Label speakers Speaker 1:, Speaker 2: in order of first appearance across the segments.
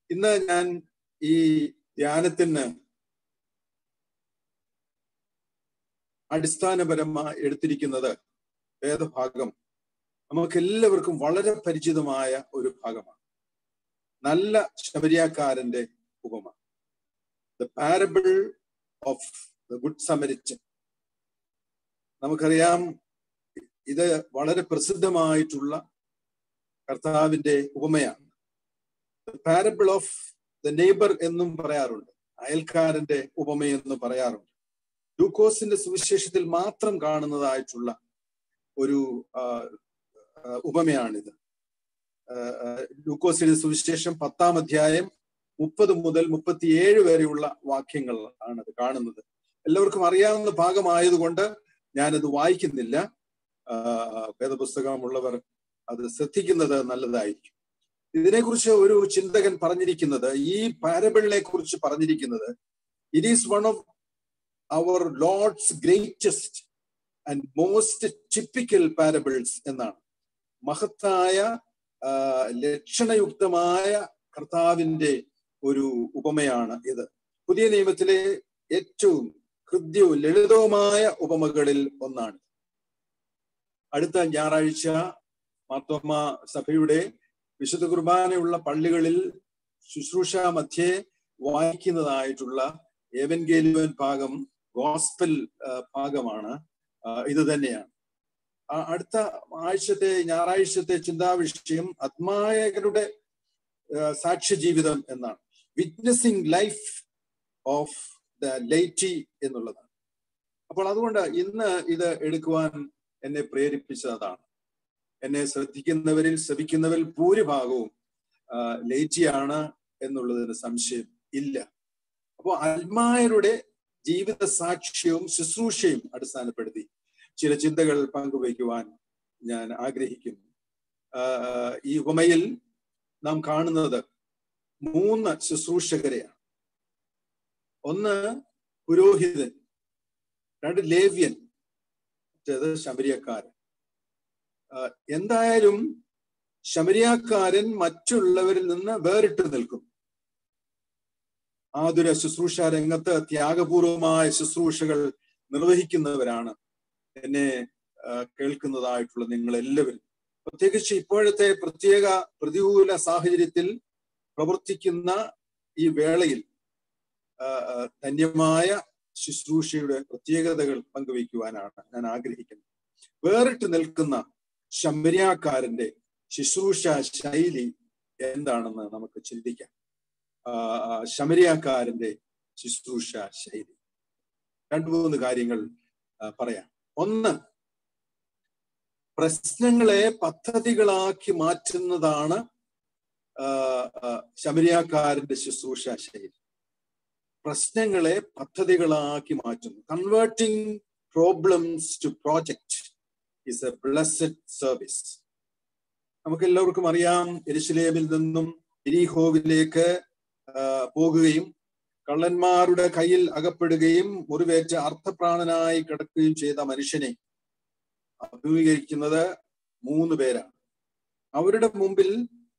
Speaker 1: ഇന്ന് ഞാൻ ഈ ധ്യാനത്തിന് അടിസ്ഥാനപരമായി എടുത്തിരിക്കുന്നത് വേദഭാഗം നമുക്ക് എല്ലാവർക്കും വളരെ പരിചിതമായ ഒരു ഭാഗമാണ് നല്ല ശബരിയാക്കാരന്റെ ഉപമ the parable of the good Samaritan നമുക്കറിയാം ഇത് വളരെ പ്രസിദ്ധമായിട്ടുള്ള കർത്താവിന്റെ ഉപമയാണ് പാരബിൾ ഓഫ് ദ നെയ്ബർ എന്നും പറയാറുണ്ട് അയൽക്കാരന്റെ ഉപമയെന്ന് പറയാറുണ്ട് ലൂക്കോസിന്റെ സുവിശേഷത്തിൽ മാത്രം കാണുന്നതായിട്ടുള്ള ഒരു ഉപമയാണിത് ലൂക്കോസിന്റെ സുവിശേഷം പത്താം അധ്യായം മുപ്പത് മുതൽ മുപ്പത്തിയേഴ് വരെയുള്ള വാക്യങ്ങൾ ആണ് അത് കാണുന്നത് എല്ലാവർക്കും അറിയാവുന്ന ഭാഗമായതുകൊണ്ട് ഞാനത് വായിക്കുന്നില്ല വേദപുസ്തകമുള്ളവർ അത് ശ്രദ്ധിക്കുന്നത് നല്ലതായിരിക്കും ഇതിനെക്കുറിച്ച് ഒരു ചിന്തകൻ പറഞ്ഞിരിക്കുന്നത് ഈ പാരബിളിനെ കുറിച്ച് പറഞ്ഞിരിക്കുന്നത് it is one of our Lord's greatest and most typical parables എന്നാണ് മഹത്തായ ലക്ഷണയുക്തമായ കർത്താവിന്റെ ഒരു ഉപമയാണ് ഇത് പുതിയ നിയമത്തിലെ ഏറ്റവും ഹൃദ്യവും ലളിതവുമായ ഉപമകളിൽ ഒന്നാണ് അടുത്ത ഞായറാഴ്ച മാർത്തോമ സഭയുടെ വിശുദ്ധ കുർബാനയുള്ള പള്ളികളിൽ ശുശ്രൂഷ മധ്യേ വായിക്കുന്നതായിട്ടുള്ള ഏവൻഗേലുവൻ ഭാഗം ഗോസ്പൽ ഭാഗമാണ് ഇത് തന്നെയാണ് അടുത്ത ആഴ്ചത്തെ ഞായറാഴ്ചത്തെ ചിന്താവിഷയം ആത്മായകരുടെ സാക്ഷ്യ ജീവിതം എന്നാണ് witnessing life of the laity എന്നുള്ളതാണ് അപ്പോൾ അതുകൊണ്ട് ഇന്ന് ഇത് എടുക്കുവാൻ എന്നെ പ്രേരിപ്പിച്ചതാണ് എന്നെ ശ്രദ്ധിക്കുന്നവരിൽ ശ്രവിക്കുന്നവരിൽ ഭൂരിഭാഗവും ലേറ്റിയാണ് എന്നുള്ളതിന് സംശയം ഇല്ല അപ്പോൾ ആത്മായരുടെ ജീവിത സാക്ഷ്യവും ശുശ്രൂഷയും അടിസ്ഥാനപ്പെടുത്തി ചില ചിന്തകൾ പങ്കുവയ്ക്കുവാൻ ഞാൻ ആഗ്രഹിക്കുന്നു ഈ ഉപമയിൽ നാം കാണുന്നത് മൂന്ന് ശുശ്രൂഷകരെയാണ് ഒന്ന് പുരോഹിതൻ രണ്ട് ലേവ്യൻ മറ്റേത് ശബരിയക്കാരൻ എന്തായാലും ശബരിയാക്കാരൻ മറ്റുള്ളവരിൽ നിന്ന് വേറിട്ട് നിൽക്കും ആതുര ശുശ്രൂഷ രംഗത്ത് ത്യാഗപൂർവമായ ശുശ്രൂഷകൾ നിർവഹിക്കുന്നവരാണ് എന്നെ കേൾക്കുന്നതായിട്ടുള്ള നിങ്ങൾ എല്ലാവരും പ്രത്യേകിച്ച് ഇപ്പോഴത്തെ പ്രത്യേക പ്രതികൂല സാഹചര്യത്തിൽ പ്രവർത്തിക്കുന്ന ഈ വേളയിൽ ധന്യമായ ശുശ്രൂഷയുടെ പ്രത്യേകതകൾ പങ്കുവയ്ക്കുവാനാണ് ഞാൻ ആഗ്രഹിക്കുന്നത് വേറിട്ട് നിൽക്കുന്ന ശമ്പര്യാക്കാരന്റെ ശുശ്രൂഷ ശൈലി എന്താണെന്ന് നമുക്ക് ചിന്തിക്കാം ശമരിയാക്കാരന്റെ ശുശ്രൂഷ ശൈലി രണ്ടു മൂന്ന് കാര്യങ്ങൾ പറയാം ഒന്ന് പ്രശ്നങ്ങളെ പദ്ധതികളാക്കി മാറ്റുന്നതാണ് ശമരിയാക്കാരന്റെ ശുശ്രൂഷ ശൈലി പ്രശ്നങ്ങളെ പദ്ധതികളാക്കി മാറ്റുന്നു converting problems to project is a blessed service നമുക്ക് എല്ലാവർക്കും അറിയാം എരുശലേമിൽ നിന്നും ഇരിഹോവിലേക്ക് പോകുകയും കള്ളന്മാരുടെ കയ്യിൽ അകപ്പെടുകയും മുറിവേറ്റ അർത്ഥപ്രാണനായി കിടക്കുകയും ചെയ്ത മനുഷ്യനെ അഭിമുഖീകരിക്കുന്നത് മൂന്ന് പേരാണ് അവരുടെ മുമ്പിൽ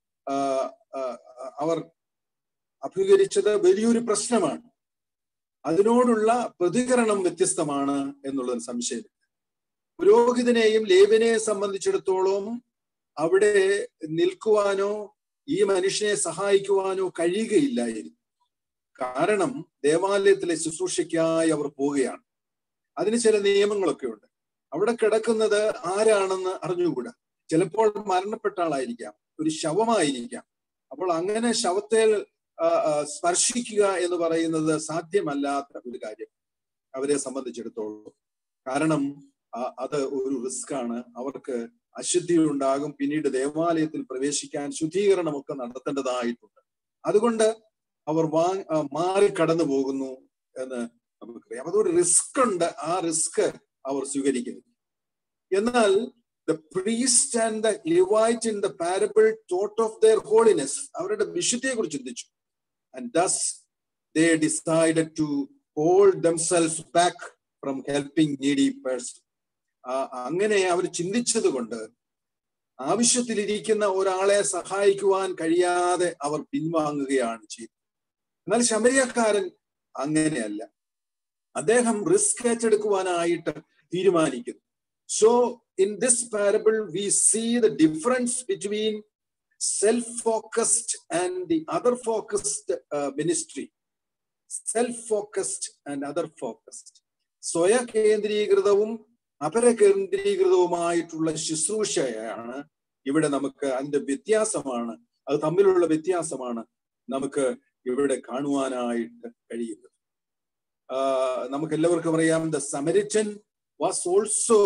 Speaker 1: അവർ അഭിമുഖീകരിച്ചത് വലിയൊരു പ്രശ്നമാണ് അതിനോടുള്ള പ്രതികരണം വ്യത്യസ്തമാണ് എന്നുള്ളത് സംശയം പുരോഹിതനെയും ലേവനെ സംബന്ധിച്ചിടത്തോളം അവിടെ നിൽക്കുവാനോ ഈ മനുഷ്യനെ സഹായിക്കുവാനോ കഴിയുകയില്ലായിരുന്നു കാരണം ദേവാലയത്തിലെ ശുശ്രൂഷയ്ക്കായി അവർ പോവുകയാണ് അതിന് ചില നിയമങ്ങളൊക്കെ ഉണ്ട് അവിടെ കിടക്കുന്നത് ആരാണെന്ന് അറിഞ്ഞുകൂടാ ചിലപ്പോൾ മരണപ്പെട്ട ആളായിരിക്കാം ഒരു ശവമായിരിക്കാം അപ്പോൾ അങ്ങനെ ശവത്തെ സ്പർശിക്കുക എന്ന് പറയുന്നത് സാധ്യമല്ലാത്ത ഒരു കാര്യം അവരെ സംബന്ധിച്ചിടത്തോളം കാരണം അത് ഒരു റിസ്ക് ആണ് അവർക്ക് അശുദ്ധി ഉണ്ടാകും പിന്നീട് ദേവാലയത്തിൽ പ്രവേശിക്കാൻ ശുദ്ധീകരണമൊക്കെ നടത്തേണ്ടതായിട്ടുണ്ട് അതുകൊണ്ട് അവർ വാ മാറി കടന്നു പോകുന്നു എന്ന് നമുക്കറിയാം അതൊരു റിസ്ക് ഉണ്ട് ആ റിസ്ക് അവർ സ്വീകരിക്കുന്നു എന്നാൽ the priest and the Levite in the parable thought of their holiness അവരുടെ വിശുദ്ധിയെ കുറിച്ച് ചിന്തിച്ചു and thus they decided to hold themselves back from helping needy person അങ്ങനെ അവർ ചിന്തിച്ചത് കൊണ്ട് ആവശ്യത്തിലിരിക്കുന്ന ഒരാളെ സഹായിക്കുവാൻ കഴിയാതെ അവർ പിൻവാങ്ങുകയാണ് ചെയ്തത് എന്നാൽ ശമരിയക്കാരൻ അങ്ങനെയല്ല അദ്ദേഹം റിസ്ക് ഏറ്റെടുക്കുവാനായിട്ട് തീരുമാനിക്കുന്നു so in this parable we see the difference between self focused and the other focused ministry self focused and other focused സ്വയ കേന്ദ്രീകൃതവും അപരകേന്ദ്രീകൃതവുമായിട്ടുള്ള ശുശ്രൂഷയാണ് ഇവിടെ നമുക്ക് അതിന്റെ വ്യത്യാസമാണ് അത് തമ്മിലുള്ള വ്യത്യാസമാണ് നമുക്ക് ഇവിടെ കാണുവാനായിട്ട് കഴിയുന്നത് നമുക്ക് എല്ലാവർക്കും അറിയാം the Samaritan was also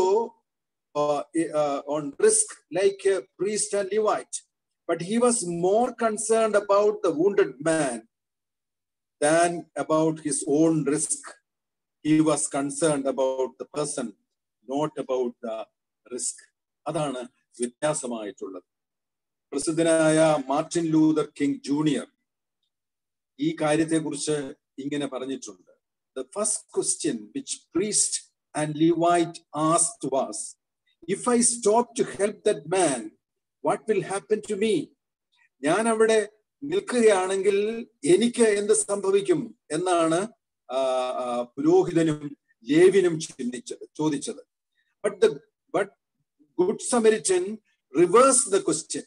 Speaker 1: on risk like priest and Levite but he was more concerned about the wounded man than about his own risk he was concerned about the person not about the risk അതാണ് വ്യത്യാസമായിട്ടുള്ളത് പ്രസിദ്ധനായ Martin Luther king junior ഈ കാര്യത്തെക്കുറിച്ച് ഇങ്ങനെ പറഞ്ഞിട്ടുണ്ട് the first question which priest and Levite asked was if I stop to help that man what will happen to me ഞാൻ അവിടെ നിൽക്കുകയാണെങ്കിൽ എനിക്ക് എന്ത് സംഭവിക്കും എന്നാണ് പുരോഹിതനും ലേവിനും ചിന്തിച്ചത് ചോദിച്ചത് but the but good Samaritan reverse the question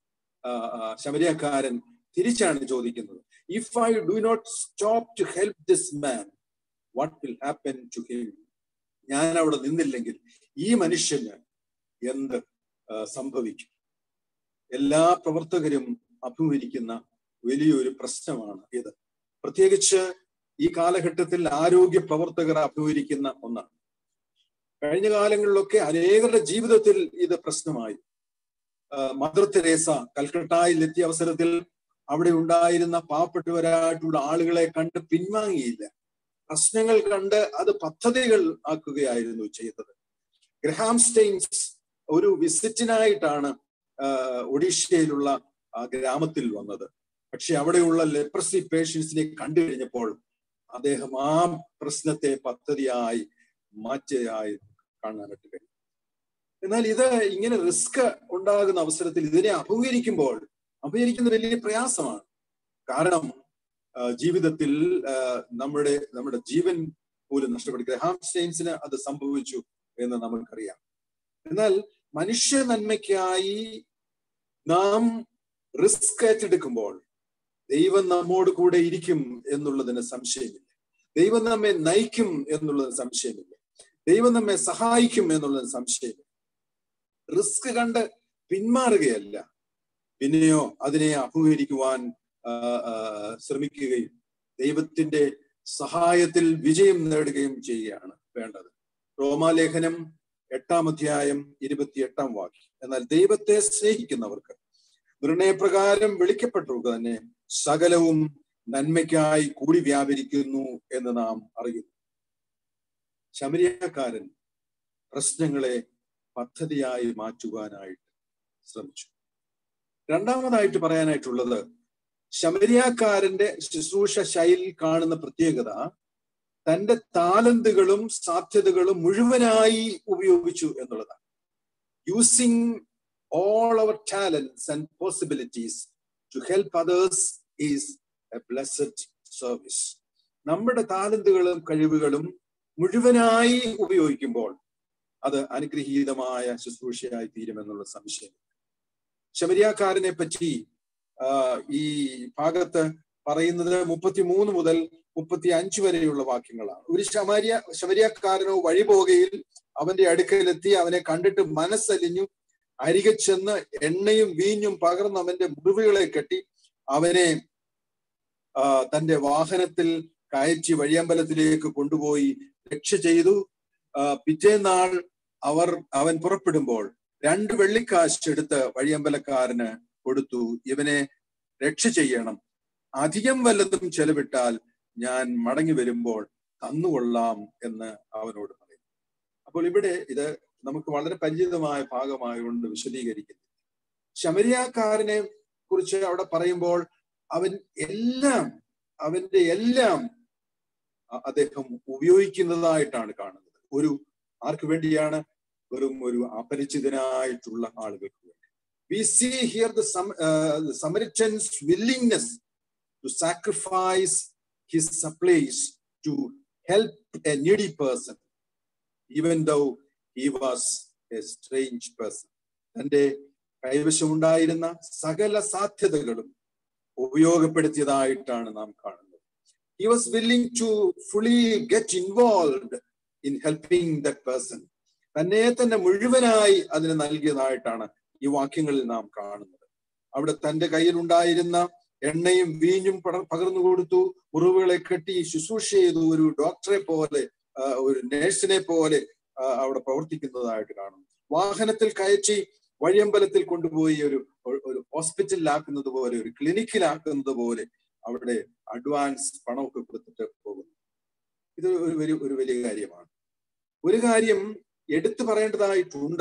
Speaker 1: ശമരിയക്കാരൻ തിരിച്ചാണ് ചോദിക്കുന്നത് if I do not stop to help this man what will happen to him ഞാൻ അവിടെ നിന്നില്ലെങ്കിൽ ഈ മനുഷ്യന് എന്ത് സംഭവിക്കും എല്ലാ പ്രവർത്തകരും അഭിമുഖീകരിക്കുന്ന വലിയൊരു പ്രശ്നമാണ് ഇത് പ്രത്യേകിച്ച് ഈ കാലഘട്ടത്തിൽ ആരോഗ്യ പ്രവർത്തകർ അഭിമുഖീകരിക്കുന്ന ഒന്നാണ് കഴിഞ്ഞ കാലങ്ങളിലൊക്കെ അനേകരുടെ ജീവിതത്തിൽ ഇത് പ്രശ്നമായി മദർ തെരേസ കൽക്കട്ടയിൽ എത്തിയ അവസരത്തിൽ അവിടെ ഉണ്ടായിരുന്ന പാവപ്പെട്ടവരായിട്ടുള്ള ആളുകളെ കണ്ട് പിൻവാങ്ങിയില്ല പ്രശ്നങ്ങൾ കണ്ട് അത് പദ്ധതികൾ ആക്കുകയായിരുന്നു ചെയ്തത് ഗ്രഹാം സ്റ്റെയിൻസ് ഒരു വിസിറ്റിനായിട്ടാണ് ഒഡീഷയിലുള്ള ആ ഗ്രാമത്തിൽ വന്നത് പക്ഷെ അവിടെയുള്ള ലെപ്രസി പേഷ്യൻസിനെ കണ്ടു കഴിഞ്ഞപ്പോൾ അദ്ദേഹം ആ പ്രശ്നത്തെ പദ്ധതിയായി മാറ്റിയായി കാണാനായിട്ട് കഴിയും എന്നാൽ ഇത് ഇങ്ങനെ റിസ്ക് ഉണ്ടാകുന്ന അവസരത്തിൽ ഇതിനെ അഭിമുഖീകരിക്കുമ്പോൾ അഭിമുഖീകരിക്കുന്ന വലിയ പ്രയാസമാണ് കാരണം ജീവിതത്തിൽ നമ്മുടെ നമ്മുടെ ജീവൻ പോലും നഷ്ടപ്പെട്ടു ഗ്രഹാം സ്റ്റെയിൻസിന് അത് സംഭവിച്ചു എന്ന് നമുക്കറിയാം എന്നാൽ മനുഷ്യ നന്മയ്ക്കായി നാം റിസ്ക് ഏറ്റെടുക്കുമ്പോൾ ദൈവം നമ്മോട് കൂടെ ഇരിക്കും എന്നുള്ളതിന് സംശയമില്ല ദൈവം നമ്മെ നയിക്കും എന്നുള്ളതിന് സംശയമില്ല ദൈവം നമ്മെ സഹായിക്കും എന്നുള്ളതിന് സംശയമില്ല റിസ്ക് കണ്ട് പിന്മാറുകയല്ല പിന്നെയോ അതിനെ അഭിമുഖീകരിക്കുവാൻ ശ്രമിക്കുകയും ദൈവത്തിന്റെ സഹായത്തിൽ വിജയം നേടുകയും ചെയ്യുകയാണ് വേണ്ടത് റോമാലേഖനം എട്ടാം അധ്യായം ഇരുപത്തിയെട്ടാം വാക്യം എന്നാൽ ദൈവത്തെ സ്നേഹിക്കുന്നവർക്ക് നിർണയപ്രകാരം വിളിക്കപ്പെട്ടവർക്ക് തന്നെ സകലവും നന്മയ്ക്കായി കൂടി വ്യാപരിക്കുന്നു എന്ന് നാം അറിയുന്നു ശമരിയക്കാരൻ പ്രശ്നങ്ങളെ പദ്ധതിയായി മാറ്റുവാനായിട്ട് ശ്രമിച്ചു രണ്ടാമതായിട്ട് പറയാനായിട്ടുള്ളത് ശമരിയാക്കാരന്റെ ശുശ്രൂഷ ശൈലിയിൽ കാണുന്ന പ്രത്യേകത തന്റെ താലന്തുകളും സാധ്യതകളും മുഴുവനായി ഉപയോഗിച്ചു എന്നുള്ളതാണ് using all our talents and possibilities to help others is a blessed service നമ്മുടെ താലന്തുകളും കഴിവുകളും മുഴുവനായി ഉപയോഗിക്കുമ്പോൾ അത് അനുഗ്രഹീതമായ ശുശ്രൂഷയായി തീരുമെന്നുള്ള സംശയം ശമരിയാക്കാരനെ പറ്റി ഈ ഭാഗത്ത് പറയുന്നത് മുപ്പത്തിമൂന്ന് മുതൽ മുപ്പത്തി അഞ്ച് വരെയുള്ള വാക്യങ്ങളാണ് ഒരു ശമരിയ ശമരിയക്കാരനോ വഴി പോകുകയിൽ അവന്റെ അടുക്കലെത്തി അവനെ കണ്ടിട്ട് മനസ്സലിഞ്ഞു അരികെ ചെന്ന് എണ്ണയും വീഞ്ഞും പകർന്ന് അവന്റെ മുറിവുകളെ കെട്ടി അവനെ തന്റെ വാഹനത്തിൽ കയറ്റി വഴിയമ്പലത്തിലേക്ക് കൊണ്ടുപോയി രക്ഷ ചെയ്തു പിറ്റേന്നാൾ അവർ അവൻ പുറപ്പെടുമ്പോൾ രണ്ട് വെള്ളിക്കാശ് എടുത്ത് വഴിയമ്പലക്കാരന് കൊടുത്തു ഇവനെ രക്ഷ ചെയ്യണം അധികം വല്ലതും ചെലവിട്ടാൽ ഞാൻ മടങ്ങി വരുമ്പോൾ തന്നുകൊള്ളാം എന്ന് അവനോട് പറയും അപ്പോൾ ഇവിടെ ഇത് നമുക്ക് വളരെ പരിചിതമായ ഭാഗമായതുകൊണ്ട് വിശദീകരിക്കുന്നു ശമരിയാക്കാരനെ കുറിച്ച് അവിടെ പറയുമ്പോൾ അവൻ എല്ലാം അവന്റെ എല്ലാം അദ്ദേഹം ഉപയോഗിക്കുന്നതായിട്ടാണ് കാണുന്നത് ഒരു ആർക്ക് വേണ്ടിയാണ് വെറും ഒരു അപരിചിതനായിട്ടുള്ള ആളുകൾക്ക് വേണ്ടി we see here the, Sam, uh, the Samaritan's willingness to sacrifice his supplies to help a needy person, even though he was a strange person. തന്റെ കൈവശമുണ്ടായിരുന്ന സകല സാധ്യതകളും ഉപയോഗപ്പെടുത്തിയതായിട്ടാണ് നാം കാണുന്നത് he was willing to fully get involved in helping that person തന്നെ തന്നെ മുഴുവനായി അതിന് നൽകിയതായിട്ടാണ് ഈ വാക്യങ്ങളിൽ നാം കാണുന്നത് അവിടെ തന്റെ കയ്യിലുണ്ടായിരുന്ന എണ്ണയും വീഞ്ഞും പകർന്നു കൊടുത്തു മുറിവുകളെ കെട്ടി ശുശ്രൂഷ ചെയ്തു ഒരു ഡോക്ടറെ പോലെ ഒരു നേഴ്സിനെ പോലെ അവിടെ പ്രവർത്തിക്കുന്നതായിട്ട് കാണും വാഹനത്തിൽ കയറ്റി വഴിയമ്പലത്തിൽ കൊണ്ടുപോയി ഒരു ഒരു ഹോസ്പിറ്റലിലാക്കുന്നത് പോലെ ഒരു ക്ലിനിക്കിലാക്കുന്നത് പോലെ അവിടെ അഡ്വാൻസ് പണമൊക്കെ കൊടുത്തിട്ട് പോകുന്നു ഇത് ഒരു വലിയ ഒരു വലിയ കാര്യമാണ് ഒരു കാര്യം എടുത്തു പറയേണ്ടതായിട്ടുണ്ട്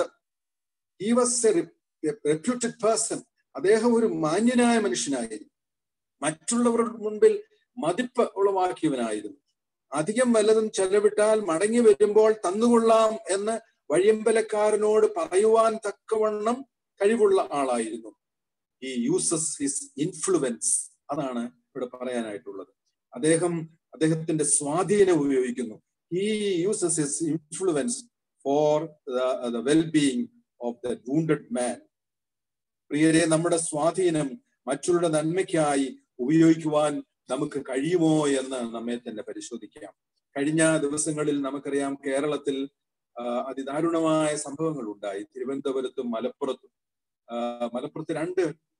Speaker 1: ഈ വാസ് എ റെപ്യൂട്ടഡ് പേഴ്സൺ അദ്ദേഹം ഒരു മാന്യനായ മനുഷ്യനായിരുന്നു മറ്റുള്ളവരുടെ മുൻപിൽ മതിപ്പ് ഉളവാക്കിയവനായിരുന്നു അധികം വല്ലതും ചെലവിട്ടാൽ മടങ്ങി വരുമ്പോൾ തന്നുകൊള്ളാം എന്ന് വഴിയമ്പലക്കാരനോട് പറയുവാൻ തക്കവണ്ണം കഴിവുള്ള ആളായിരുന്നു ഈ യൂസസ് ഹിസ് ഇൻഫ്ലുവൻസ് അതാണ് ഇവിടെ പറയാനായിട്ടുള്ളത് അദ്ദേഹം അദ്ദേഹത്തിന്റെ സ്വാധീനം ഉപയോഗിക്കുന്നു ഈ uses his influence for the well being of the wounded man പ്രിയരെ നമ്മുടെ സ്വാധീനം മറ്റുള്ള നന്മയ്ക്കായി ഉപയോഗിക്കുവാൻ നമുക്ക് കഴിയുമോ എന്ന് നമ്മെ തന്നെ പരിശോധിക്കാം കഴിഞ്ഞ ദിവസങ്ങളിൽ നമുക്കറിയാം കേരളത്തിൽ അതിദാരുണമായ സംഭവങ്ങൾ ഉണ്ടായി തിരുവനന്തപുരത്തും മലപ്പുറത്തും മലപ്പുറത്ത് രണ്ട്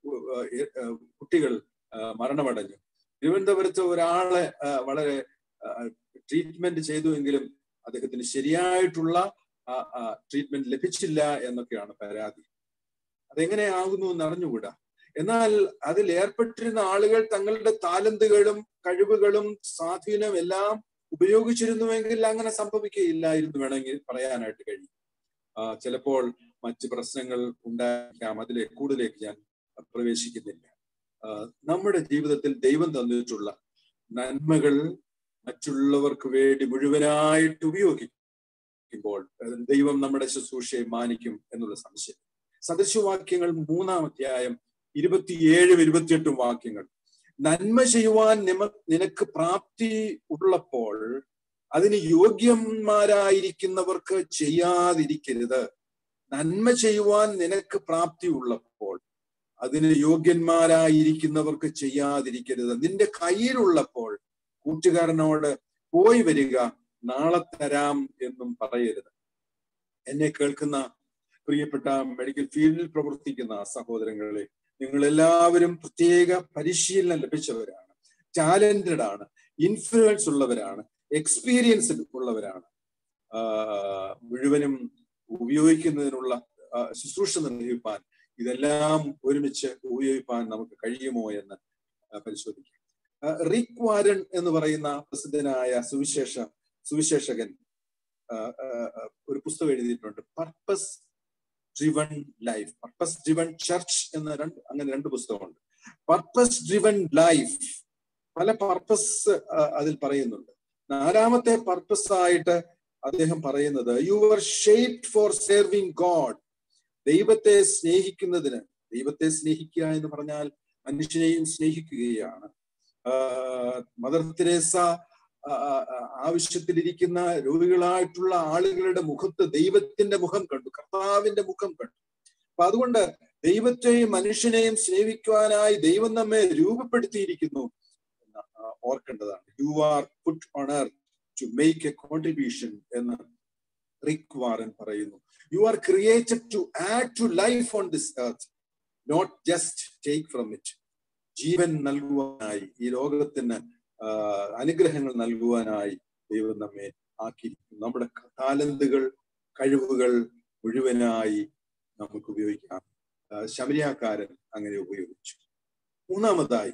Speaker 1: കുട്ടികൾ മരണമടഞ്ഞു തിരുവനന്തപുരത്ത് ഒരാളെ വളരെ ട്രീറ്റ്മെന്റ് ചെയ്തുവെങ്കിലും അദ്ദേഹത്തിന് ശരിയായിട്ടുള്ള ട്രീറ്റ്മെന്റ് ലഭിച്ചില്ല എന്നൊക്കെയാണ് പരാതി അതെങ്ങനെയാകുന്നു എന്ന് അറിഞ്ഞുകൂടാ എന്നാൽ അതിൽ ഏർപ്പെട്ടിരുന്ന ആളുകൾ തങ്ങളുടെ താലന്തുകളും കഴിവുകളും സ്വാധീനം എല്ലാം ഉപയോഗിച്ചിരുന്നുവെങ്കിൽ അങ്ങനെ സംഭവിക്കുകയില്ലായിരുന്നു വേണമെങ്കിൽ പറയാനായിട്ട് കഴിയും ചിലപ്പോൾ മറ്റ് പ്രശ്നങ്ങൾ ഉണ്ടായിരിക്കാം അതിലെ കൂടുതലേക്ക് ഞാൻ പ്രവേശിക്കുന്നില്ല നമ്മുടെ ജീവിതത്തിൽ ദൈവം തന്നിട്ടുള്ള നന്മകൾ മറ്റുള്ളവർക്ക് വേണ്ടി മുഴുവനായിട്ട് ഉപയോഗിക്കുമ്പോൾ ദൈവം നമ്മുടെ ശുശ്രൂഷയെ മാനിക്കും എന്നുള്ള സംശയം സദസ്യവാക്യങ്ങൾ മൂന്നാം അധ്യായം ഇരുപത്തിയേഴും ഇരുപത്തിയെട്ടും വാക്യങ്ങൾ നന്മ ചെയ്യുവാൻ നിമ നിനക്ക് പ്രാപ്തി ഉള്ളപ്പോൾ അതിന് യോഗ്യന്മാരായിരിക്കുന്നവർക്ക് ചെയ്യാതിരിക്കരുത് നന്മ ചെയ്യുവാൻ നിനക്ക് പ്രാപ്തി ഉള്ളപ്പോൾ അതിന് യോഗ്യന്മാരായിരിക്കുന്നവർക്ക് ചെയ്യാതിരിക്കരുത് നിന്റെ കയ്യിലുള്ളപ്പോൾ കൂട്ടുകാരനോട് പോയി വരിക നാളെ തരാം എന്നും പറയരുത് എന്നെ കേൾക്കുന്ന പ്രിയപ്പെട്ട മെഡിക്കൽ ഫീൽഡിൽ പ്രവർത്തിക്കുന്ന സഹോദരങ്ങളെ നിങ്ങൾ എല്ലാവരും പ്രത്യേക പരിശീലനം ലഭിച്ചവരാണ് ടാലന്റഡ് ആണ് ഇൻഫ്ലുവൻസ് ഉള്ളവരാണ് എക്സ്പീരിയൻസ് ഉള്ളവരാണ് മുഴുവനും ഉപയോഗിക്കുന്നതിനുള്ള ശുശ്രൂഷ നിർവഹിപ്പാൻ ഇതെല്ലാം ഒരുമിച്ച് ഉപയോഗിപ്പാൻ നമുക്ക് കഴിയുമോ എന്ന് പരിശോധിക്കാം റിക് വാരൻ എന്ന് പറയുന്ന പ്രസിദ്ധനായ സുവിശേഷ സുവിശേഷകൻ ഒരു പുസ്തകം എഴുതിയിട്ടുണ്ട് purpose driven life purpose driven church എന്ന രണ്ട് അങ്ങനെ രണ്ട് പുസ്തകമുണ്ട് പർപ്പസ് ഡ്രിവൺ ലൈഫ് പല പർപ്പസ് അതിൽ പറയുന്നുണ്ട് നാലാമത്തെ പർപ്പസ് ആയിട്ട് അദ്ദേഹം പറയുന്നത് you are shaped for serving God ദൈവത്തെ സ്നേഹിക്കുന്നതിന് ദൈവത്തെ സ്നേഹിക്കുക എന്ന് പറഞ്ഞാൽ മനുഷ്യനെയും സ്നേഹിക്കുകയാണ് മദർ തെരേസ ആവശ്യത്തിലിരിക്കുന്ന രോഗികളായിട്ടുള്ള ആളുകളുടെ മുഖത്ത് ദൈവത്തിന്റെ മുഖം കണ്ടു കർത്താവിന്റെ മുഖം കണ്ടു അപ്പൊ അതുകൊണ്ട് ദൈവത്തെയും മനുഷ്യനെയും സ്നേഹിക്കുവാനായി ദൈവം നമ്മെ രൂപപ്പെടുത്തിയിരിക്കുന്നു ഓർക്കേണ്ടതാണ് you are put on earth to make a contribution എന്ന് റിക് വാറൻ പറയുന്നു you are created to add to life on this earth not just take from it ജീവൻ നൽകുവാനായി ഈ ലോകത്തിന് അനുഗ്രഹങ്ങൾ നൽകുവാനായി ദൈവം നമ്മെ ആക്കിയിരിക്കുന്നു നമ്മുടെ താലന്തുകൾ കഴിവുകൾ മുഴുവനായി നമുക്ക് ഉപയോഗിക്കാം ശമരിയാക്കാരൻ അങ്ങനെ ഉപയോഗിച്ചു മൂന്നാമതായി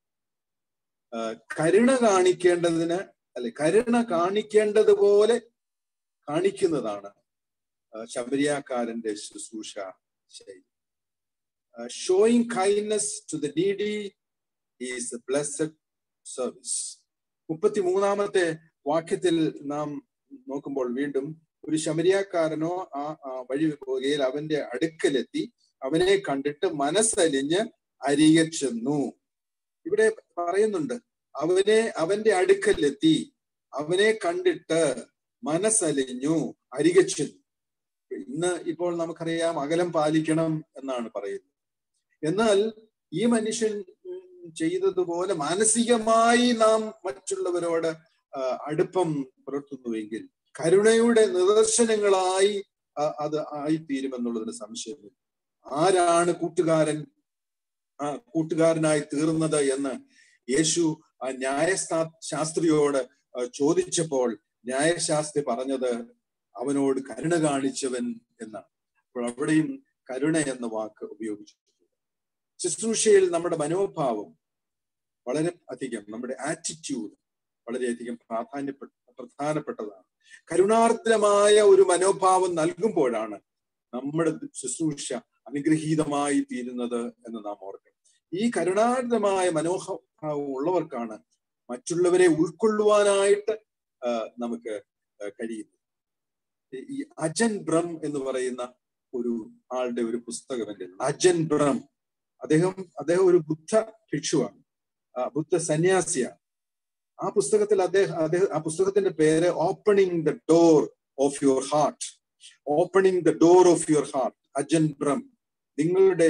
Speaker 1: കരുണ കാണിക്കേണ്ടതിന് അല്ലെ കരുണ കാണിക്കേണ്ടതുപോലെ കാണിക്കുന്നതാണ് ശബരിയാക്കാരന്റെ ശുശ്രൂഷ ശൈലി showing kindness to the needy is blessed service മുപ്പത്തി മൂന്നാമത്തെ വാക്യത്തിൽ നാം നോക്കുമ്പോൾ വീണ്ടും ഒരു ശമരിയാക്കാരനോ ആ വഴി പോകുകയിൽ അവന്റെ അടുക്കലെത്തി അവനെ കണ്ടിട്ട് മനസ്സലിഞ്ഞ് അരികെ ചെന്നു ഇവിടെ പറയുന്നുണ്ട് അവനെ അവന്റെ അടുക്കലെത്തി അവനെ കണ്ടിട്ട് മനസ്സലിഞ്ഞു അരികെ ചെന്നു ഇന്ന് ഇപ്പോൾ നമുക്കറിയാം അകലം പാലിക്കണം എന്നാണ് പറയുന്നത് എന്നാൽ ഈ മനുഷ്യൻ ചെയ്തതുപോലെ മാനസികമായി നാം മറ്റുള്ളവരോട് അടുപ്പം പുലർത്തുന്നുവെങ്കിൽ കരുണയുടെ നിദർശനങ്ങളായി അത് ആയിത്തീരുമെന്നുള്ളതിന് സംശയമില്ല ആരാണ് കൂട്ടുകാരൻ ആ കൂട്ടുകാരനായി തീർന്നത് എന്ന് യേശു ആ ന്യായസ്ഥാ ശാസ്ത്രിയോട് ചോദിച്ചപ്പോൾ ന്യായശാസ്ത്രി പറഞ്ഞത് അവനോട് കരുണ കാണിച്ചവൻ എന്നാണ് അപ്പോൾ അവിടെയും കരുണ എന്ന വാക്ക് ഉപയോഗിച്ചിട്ടുണ്ട് ശുശ്രൂഷയിൽ നമ്മുടെ മനോഭാവം വളരെ അധികം നമ്മുടെ ആറ്റിറ്റ്യൂഡ് വളരെയധികം പ്രാധാന്യപ്പെട്ട പ്രധാനപ്പെട്ടതാണ് കരുണാർദ്രമായ ഒരു മനോഭാവം നൽകുമ്പോഴാണ് നമ്മുടെ ശുശ്രൂഷ അനുഗ്രഹീതമായി തീരുന്നത് എന്ന് നാം ഓർക്കണം ഈ കരുണാർദ്രമായ മനോഭാവം ഉള്ളവർക്കാണ് മറ്റുള്ളവരെ ഉൾക്കൊള്ളുവാനായിട്ട് നമുക്ക് കഴിയുന്നത് ഈ അജൻ ബ്രം എന്ന് പറയുന്ന ഒരു ആളുടെ ഒരു പുസ്തകം എൻ്റെ അജൻ ബ്രം അദ്ദേഹം അദ്ദേഹം ഒരു ബുദ്ധ ഭിക്ഷുവാണ് ബുദ്ധ സന്യാസിയാണ് ആ പുസ്തകത്തിൽ അദ്ദേഹം അദ്ദേഹം ആ പുസ്തകത്തിന്റെ പേര് opening the door of your heart opening the door of your heart Ajahn Brahm നിങ്ങളുടെ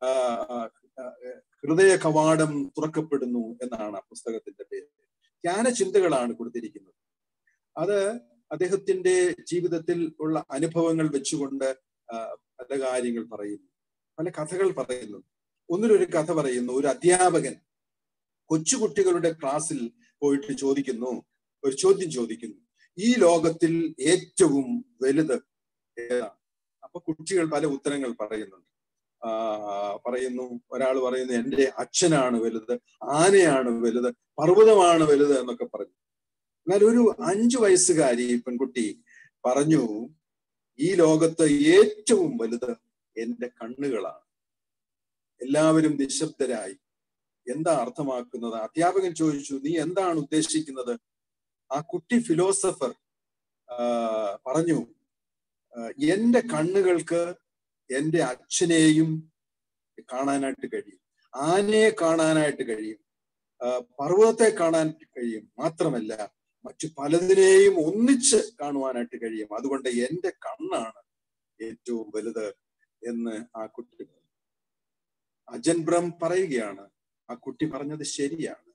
Speaker 1: ഹൃദയ കവാടം തുറക്കപ്പെടുന്നു എന്നാണ് ആ പുസ്തകത്തിന്റെ പേര് ധ്യാന ചിന്തകളാണ് കൊടുത്തിരിക്കുന്നത് അത് അദ്ദേഹത്തിന്റെ ജീവിതത്തിൽ ഉള്ള അനുഭവങ്ങൾ വെച്ചുകൊണ്ട് പല കാര്യങ്ങൾ പറയുന്നു പല കഥകൾ പറയുന്നു ഒന്നിലൊരു കഥ പറയുന്നു ഒരു അധ്യാപകൻ കൊച്ചുകുട്ടികളുടെ ക്ലാസ്സിൽ പോയിട്ട് ചോദിക്കുന്നു ഒരു ചോദ്യം ചോദിക്കുന്നു ഈ ലോകത്തിൽ ഏറ്റവും വലുത് ഏതാണ് അപ്പൊ കുട്ടികൾ പല ഉത്തരങ്ങൾ പറയുന്നുണ്ട് ആ പറയുന്നു ഒരാൾ പറയുന്നു എൻ്റെ അച്ഛനാണ് വലുത് ആനയാണ് വലുത് പർവ്വതമാണ് വലുത് എന്നൊക്കെ പറഞ്ഞു എന്നാൽ ഒരു അഞ്ചു വയസ്സുകാരി പെൺകുട്ടി പറഞ്ഞു ഈ ലോകത്ത് ഏറ്റവും വലുത് എൻ്റെ കണ്ണുകളാണ് എല്ലാവരും നിശബ്ദരായി എന്താ അർത്ഥമാക്കുന്നത് അധ്യാപകൻ ചോദിച്ചു നീ എന്താണ് ഉദ്ദേശിക്കുന്നത് ആ കുട്ടി ഫിലോസഫർ പറഞ്ഞു എന്റെ കണ്ണുകൾക്ക് എന്റെ അച്ഛനെയും കാണാനായിട്ട് കഴിയും ആനയെ കാണാനായിട്ട് കഴിയും പർവ്വതത്തെ കാണാൻ കഴിയും മാത്രമല്ല മറ്റു പലതിനെയും ഒന്നിച്ച് കാണുവാനായിട്ട് കഴിയും അതുകൊണ്ട് എന്റെ കണ്ണാണ് ഏറ്റവും വലുത് എന്ന് ആ കുട്ടി പറഞ്ഞു അജൻബ്രം പറയുകയാണ് ആ കുട്ടി പറഞ്ഞത് ശരിയാണ്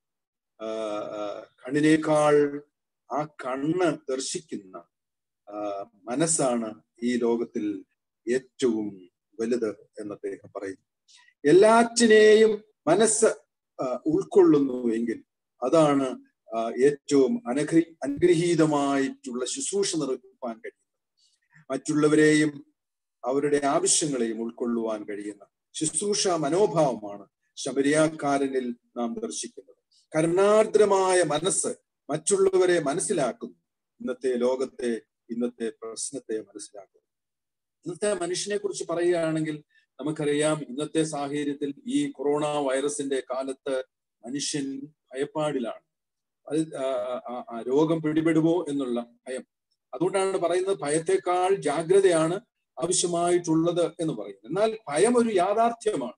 Speaker 1: കണ്ണിനേക്കാൾ ആ കണ്ണ് ദർശിക്കുന്ന മനസ്സാണ് ഈ ലോകത്തിൽ ഏറ്റവും വലുത് എന്ന് അദ്ദേഹം പറയുന്നു എല്ലാറ്റിനെയും മനസ്സ് ഉൾക്കൊള്ളുന്നു എങ്കിൽ അതാണ് ഏറ്റവും അനഗ്രഹി അനുഗ്രഹീതമായിട്ടുള്ള ശുശ്രൂഷ നിർവഹിക്കാൻ കഴിയുന്നത് മറ്റുള്ളവരെയും അവരുടെ ആവശ്യങ്ങളെയും ഉൾക്കൊള്ളുവാൻ കഴിയുന്ന ശുശ്രൂഷ മനോഭാവമാണ് ശബരിയാക്കാരനിൽ നാം ദർശിക്കുന്നത് കരുണാർദ്രമായ മനസ്സ് മറ്റുള്ളവരെ മനസ്സിലാക്കുന്നു ഇന്നത്തെ ലോകത്തെ ഇന്നത്തെ പ്രശ്നത്തെ മനസ്സിലാക്കുന്നു ഇന്നത്തെ മനുഷ്യനെ കുറിച്ച് പറയുകയാണെങ്കിൽ നമുക്കറിയാം ഇന്നത്തെ സാഹചര്യത്തിൽ ഈ കൊറോണ വൈറസിന്റെ കാലത്ത് മനുഷ്യൻ ഭയപ്പാടിലാണ് അത് രോഗം പിടിപെടുമോ എന്നുള്ള ഭയം അതുകൊണ്ടാണ് പറയുന്നത് ഭയത്തെക്കാൾ ജാഗ്രതയാണ് ആവശ്യമായിട്ടുള്ളത് എന്ന് പറയുന്നത് എന്നാൽ ഭയം ഒരു യാഥാർത്ഥ്യമാണ്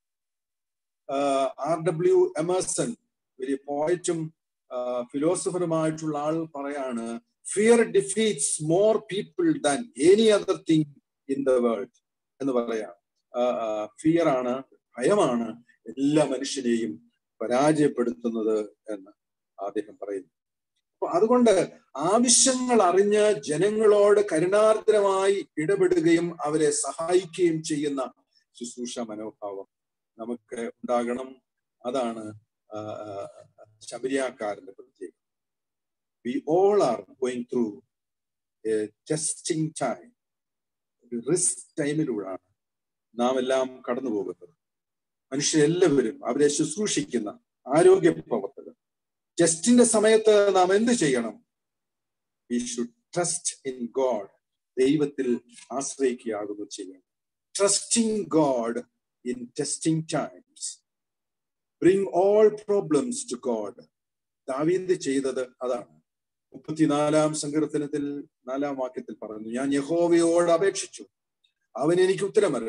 Speaker 1: ആർ ഡബ്ല്യു എമേഴ്സൺ വലിയ പോയറ്റും ഫിലോസഫറുമായിട്ടുള്ള ആൾ പറയാണ് fear defeats more people than any other thing in the world എന്ന് പറയാം ഫിയർ ആണ് ഭയമാണ് എല്ലാ മനുഷ്യനെയും പരാജയപ്പെടുത്തുന്നത് എന്ന് അദ്ദേഹം പറയുന്നു അപ്പൊ അതുകൊണ്ട് ആവശ്യങ്ങൾ അറിഞ്ഞ് ജനങ്ങളോട് കരുണാർദ്രമായി ഇടപെടുകയും അവരെ സഹായിക്കുകയും ചെയ്യുന്ന ശുശ്രൂഷ മനോഭാവം നമുക്ക് ഉണ്ടാകണം അതാണ് ശബരിയാക്കാരന്റെ പ്രത്യേകത we all are going through testing time ഒരു റിസ്ക് ടൈമിലൂടെയാണ് നാം എല്ലാം കടന്നു പോകുന്നത് മനുഷ്യരെല്ലാവരും അവരെ ശുശ്രൂഷിക്കുന്ന ആരോഗ്യ പ്രവർത്തകർ ടെസ്റ്റിന്റെ സമയത്ത് നാം എന്ത് ചെയ്യണം we should trust in God ദൈവത്തിൽ ആശ്രയിക്കുകയാകുന്നു ചെയ്യണം trusting God in testing times bring all problems to God ദാവീന്ത് ചെയ്തത് അതാണ് മുപ്പത്തിനാലാം സങ്കീർത്തനത്തിൽ നാലാം വാക്യത്തിൽ പറഞ്ഞു ഞാൻ യഹോവയോട് അപേക്ഷിച്ചു അവൻ എനിക്ക് ഉത്തരമരളി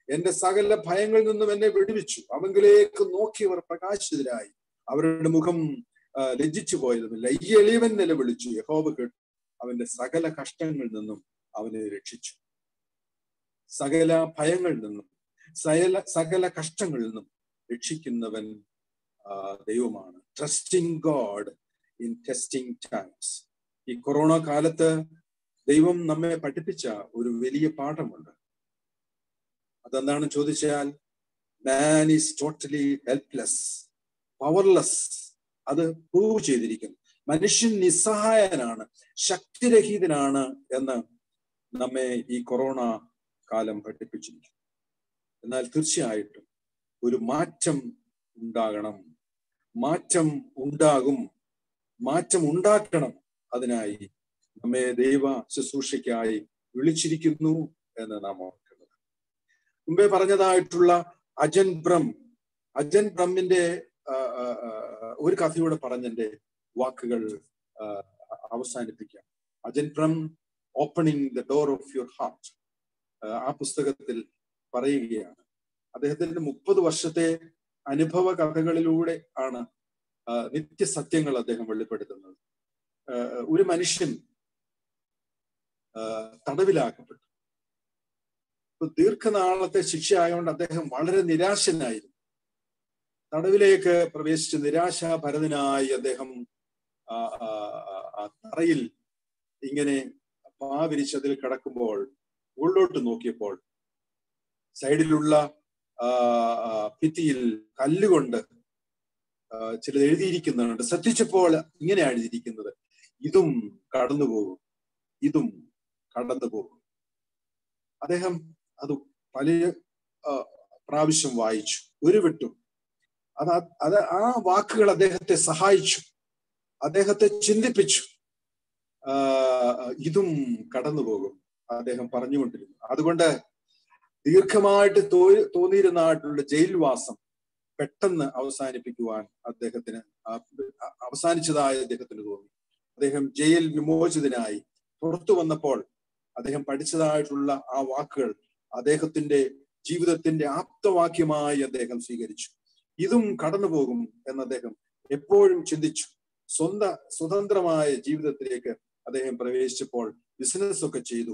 Speaker 1: എന്റെ സകല ഭയങ്ങളിൽ നിന്നും എന്നെ വിടുവിച്ചു അവങ്കിലേക്ക് നോക്കിയവർ പ്രകാശിതരായി അവരുടെ മുഖം ലജ്ജിച്ചു പോയതുമില്ല ഈ എളിയവൻ നിലവിളിച്ചു യഹോബ കേട്ടു അവന്റെ സകല കഷ്ടങ്ങളിൽ നിന്നും അവനെ രക്ഷിച്ചു സകല ഭയങ്ങളിൽ നിന്നും സകല സകല കഷ്ടങ്ങളിൽ നിന്നും രക്ഷിക്കുന്നവൻ ദൈവമാണ് trusting God in testing times ഈ കൊറോണ കാലത്ത് ദൈവം നമ്മെ പഠിപ്പിച്ച ഒരു വലിയ പാഠമുണ്ട് അതെന്താണ് ചോദിച്ചാൽ man is totally helpless powerless അത് പ്രൂവ് ചെയ്തിരിക്കുന്നു മനുഷ്യൻ നിസ്സഹായനാണ് ശക്തിരഹിതനാണ് എന്ന് നമ്മെ ഈ കൊറോണ കാലം പഠിപ്പിച്ചിരിക്കുന്നു എന്നാൽ തീർച്ചയായിട്ടും ഒരു മാറ്റം ഉണ്ടാകണം മാറ്റം ഉണ്ടാകും മാറ്റം ഉണ്ടാക്കണം അതിനായി നമ്മെ ദൈവ ശുശ്രൂഷയ്ക്കായി വിളിച്ചിരിക്കുന്നു എന്ന് നാം ഓർക്കുന്നത് മുമ്പേ പറഞ്ഞതായിട്ടുള്ള അജൻ ബ്രം അജൻ ബ്രഹ്മിന്റെ ഒരു കഥയോടെ പറഞ്ഞെന്റെ വാക്കുകൾ അവസാനിപ്പിക്കാം Ajahn Brahm opening the door of your heart ആ പുസ്തകത്തിൽ പറയുകയാണ് അദ്ദേഹത്തിന്റെ മുപ്പത് വർഷത്തെ അനുഭവ കഥകളിലൂടെ ആണ് നിത്യസത്യങ്ങൾ അദ്ദേഹം വെളിപ്പെടുത്തുന്നത് ഒരു മനുഷ്യൻ തടവിലാക്കപ്പെട്ടു ഇപ്പൊ ദീർഘനാളത്തെ ശിക്ഷ ആയതുകൊണ്ട് അദ്ദേഹം വളരെ നിരാശനായിരുന്നു തടവിലേക്ക് പ്രവേശിച്ച് നിരാശാഭരതനായി അദ്ദേഹം ആ തറയിൽ ഇങ്ങനെ പാവിരിച്ചതിൽ കിടക്കുമ്പോൾ ഉള്ളോട്ട് നോക്കിയപ്പോൾ സൈഡിലുള്ള ഭിത്തിയിൽ കല്ലുകൊണ്ട് ചിലത് എഴുതിയിരിക്കുന്നുണ്ട് ശ്രദ്ധിച്ചപ്പോൾ ഇങ്ങനെയാണ് എഴുതിയിരിക്കുന്നത് ഇതും കടന്നു പോകും ഇതും കടന്നു പോകും അദ്ദേഹം അത് പല പ്രാവശ്യം വായിച്ചു ഒരു വിട്ടും അത് അത് ആ വാക്കുകൾ അദ്ദേഹത്തെ സഹായിച്ചു അദ്ദേഹത്തെ ചിന്തിപ്പിച്ചു ഇതും കടന്നു പോകും അദ്ദേഹം പറഞ്ഞുകൊണ്ടിരുന്നു അതുകൊണ്ട് ദീർഘമായിട്ട് തോ തോന്നിയിരുന്നതായിട്ടുള്ള ജയിൽവാസം പെട്ടെന്ന് അവസാനിപ്പിക്കുവാൻ അദ്ദേഹത്തിന് അവസാനിച്ചതായി അദ്ദേഹത്തിന് തോന്നി അദ്ദേഹം ജയിൽ വിമോചിതനായി പുറത്തു വന്നപ്പോൾ അദ്ദേഹം പഠിച്ചതായിട്ടുള്ള ആ വാക്കുകൾ അദ്ദേഹത്തിന്റെ ജീവിതത്തിന്റെ ആപ്തവാക്യമായി അദ്ദേഹം സ്വീകരിച്ചു ഇതും കടന്നു പോകും എന്ന് അദ്ദേഹം എപ്പോഴും ചിന്തിച്ചു സ്വന്ത സ്വതന്ത്രമായ ജീവിതത്തിലേക്ക് അദ്ദേഹം പ്രവേശിച്ചപ്പോൾ ബിസിനസ് ഒക്കെ ചെയ്തു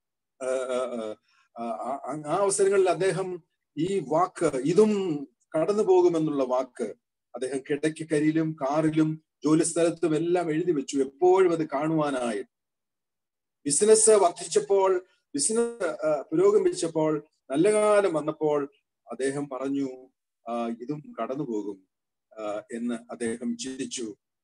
Speaker 1: ആ അവസരങ്ങളിൽ അദ്ദേഹം ഈ വാക്ക് ഇതും കടന്നു പോകുമെന്നുള്ള വാക്ക് അദ്ദേഹം കിടക്കക്കരിയിലും കാറിലും ജോലി സ്ഥലത്തും എല്ലാം എഴുതി വെച്ചു എപ്പോഴും അത് കാണുവാനായി ബിസിനസ് വർദ്ധിച്ചപ്പോൾ ബിസിനസ് പുരോഗമിച്ചപ്പോൾ നല്ല കാലം വന്നപ്പോൾ അദ്ദേഹം പറഞ്ഞു ഇതും കടന്നു പോകും എന്ന് അദ്ദേഹം ചിന്തിച്ചു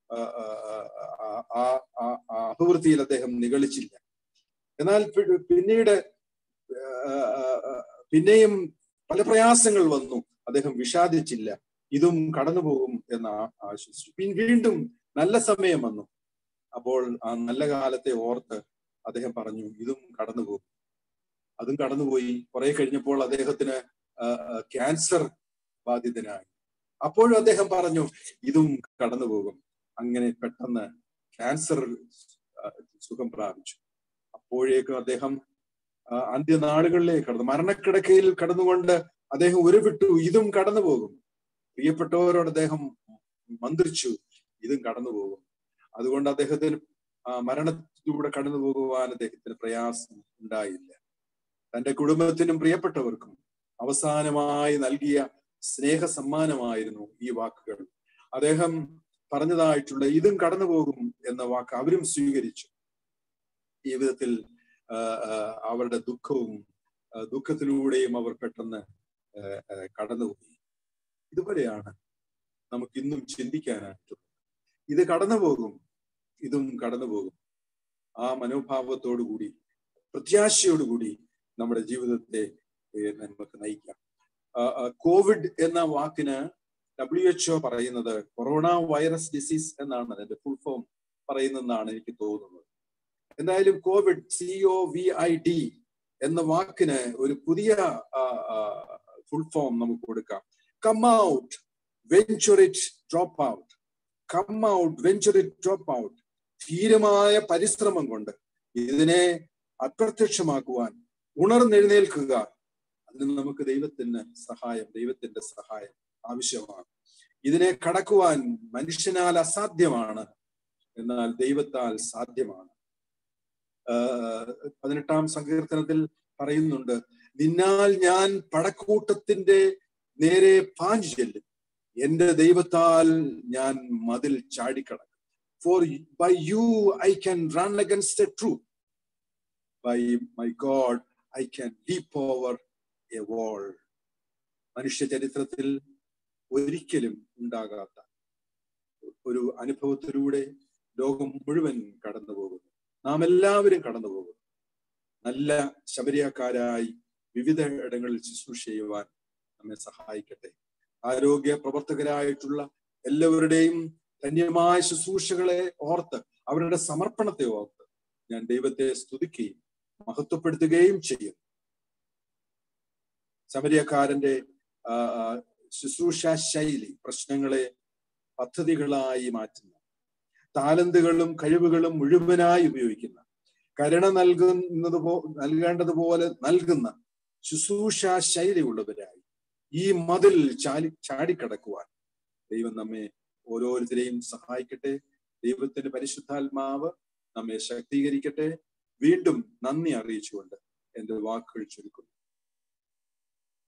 Speaker 1: ആ അഭിവൃദ്ധിയിൽ അദ്ദേഹം നിഗളിച്ചില്ല എന്നാൽ പിന്നീട് പിന്നെയും പല പ്രയാസങ്ങൾ വന്നു അദ്ദേഹം വിഷാദിച്ചില്ല ഇതും കടന്നു പോകും എന്ന് ആശ്വസിച്ചു വീണ്ടും നല്ല സമയം വന്നു അപ്പോൾ ആ നല്ല കാലത്തെ ഓർത്ത് അദ്ദേഹം പറഞ്ഞു ഇതും കടന്നു പോകും അതും കടന്നുപോയി കുറെ കഴിഞ്ഞപ്പോൾ അദ്ദേഹത്തിന് ക്യാൻസർ ബാധിതനായി അപ്പോഴും അദ്ദേഹം പറഞ്ഞു ഇതും കടന്നു പോകും അങ്ങനെ പെട്ടെന്ന് ക്യാൻസർ സുഖം പ്രാപിച്ചു അപ്പോഴേക്കും അദ്ദേഹം അന്ത്യനാളുകളിലേക്ക് കടന്നു മരണക്കിടക്കയിൽ കടന്നുകൊണ്ട് അദ്ദേഹം ഉരുവിട്ടു ഇതും കടന്നു പോകും പ്രിയപ്പെട്ടവരോട് അദ്ദേഹം മന്ത്രിച്ചു ഇതും കടന്നു പോകും അതുകൊണ്ട് അദ്ദേഹത്തിന് മരണത്തിലൂടെ കടന്നു പോകുവാൻ അദ്ദേഹത്തിന് പ്രയാസം ഉണ്ടായില്ല തന്റെ കുടുംബത്തിനും പ്രിയപ്പെട്ടവർക്കും അവസാനമായി നൽകിയ സ്നേഹ സമ്മാനമായിരുന്നു ഈ വാക്കുകൾ അദ്ദേഹം പറഞ്ഞതായിട്ടുള്ള ഇതും കടന്നു പോകും എന്ന വാക്ക് അവരും സ്വീകരിച്ചു ജീവിതത്തിൽ അവരുടെ ദുഃഖവും ദുഃഖത്തിലൂടെയും അവർ പെട്ടെന്ന് കടന്നുപോയി ഇതുപോലെയാണ് നമുക്ക് ഇന്നും ചിന്തിക്കാനായിട്ടുള്ളത് ഇത് കടന്നു പോകും ഇതും കടന്നു പോകും ആ മനോഭാവത്തോടുകൂടി പ്രത്യാശയോടുകൂടി നമ്മുടെ ജീവിതത്തെ നമുക്ക് നയിക്കാം കോവിഡ് എന്ന വാക്കിന് ഡബ്ല്യു എച്ച്ഒ പറയുന്നത് കൊറോണ വൈറസ് ഡിസീസ് എന്നാണ് അതിന്റെ ഫുൾ ഫോം പറയുന്നതെന്നാണ് എനിക്ക് തോന്നുന്നത് എന്തായാലും COVID C O V I D എന്ന വാക്കിന് ഒരു പുതിയ ഫുൾ ഫോം നമുക്ക് കൊടുക്കാം come out venture it drop out come out venture it drop out ധീരമായ പരിശ്രമം കൊണ്ട് ഇതിനെ അപ്രത്യക്ഷമാക്കുവാൻ ഉണർന്നെഴുന്നേൽക്കുക അതിന് നമുക്ക് ദൈവത്തിന് സഹായം ദൈവത്തിന്റെ സഹായം ആവശ്യമാണ് ഇതിനെ കടക്കുവാൻ മനുഷ്യനാൽ അസാധ്യമാണ് എന്നാൽ ദൈവത്താൽ സാധ്യമാണ് പതിനെട്ടാം സങ്കീർത്തനത്തിൽ പറയുന്നുണ്ട് നിന്നാൽ ഞാൻ പടക്കൂട്ടത്തിന്റെ നേരെ പാഞ്ഞു ചെല്ലും എന്റെ ദൈവത്താൽ ഞാൻ മതിൽ ചാടിക്കടക്കും for by you I can run against a troop by my God I can leap over a wall മനുഷ്യ ചരിത്രത്തിൽ ഒരിക്കലും ഉണ്ടാകാത്ത ഒരു അനുഭവത്തിലൂടെ ലോകം മുഴുവൻ കടന്നു പോകുന്നു നാം എല്ലാവരും കടന്നു പോകുന്നു നല്ല ശബരിയക്കാരായി വിവിധ ഇടങ്ങളിൽ ശുശ്രൂഷ ചെയ്യുവാൻ നമ്മെ സഹായിക്കട്ടെ ആരോഗ്യ പ്രവർത്തകരായിട്ടുള്ള എല്ലാവരുടെയും ധന്യമായ ശുശ്രൂഷകളെ ഓർത്ത് അവരുടെ സമർപ്പണത്തെ ഓർത്ത് ഞാൻ ദൈവത്തെ സ്തുതിക്കുകയും മഹത്വപ്പെടുത്തുകയും ചെയ്യും ശബരിയക്കാരന്റെ ശുശ്രൂഷ ശൈലി പ്രശ്നങ്ങളെ പദ്ധതികളായി മാറ്റുന്ന താലന്തുകളും കഴിവുകളും മുഴുവനായി ഉപയോഗിക്കുന്ന കരുണ നൽകുന്നത് പോ നൽകേണ്ടതുപോലെ നൽകുന്ന ശുശ്രൂഷ ശൈലി ഉള്ളവരായി ഈ മതിൽ ചാടി ചാടിക്കടക്കുവാൻ ദൈവം നമ്മെ ഓരോരുത്തരെയും സഹായിക്കട്ടെ ദൈവത്തിന്റെ പരിശുദ്ധാത്മാവ് നമ്മെ ശക്തീകരിക്കട്ടെ വീണ്ടും നന്ദി അറിയിച്ചുകൊണ്ട് എന്റെ വാക്കുകൾ ചുരുക്കുന്നു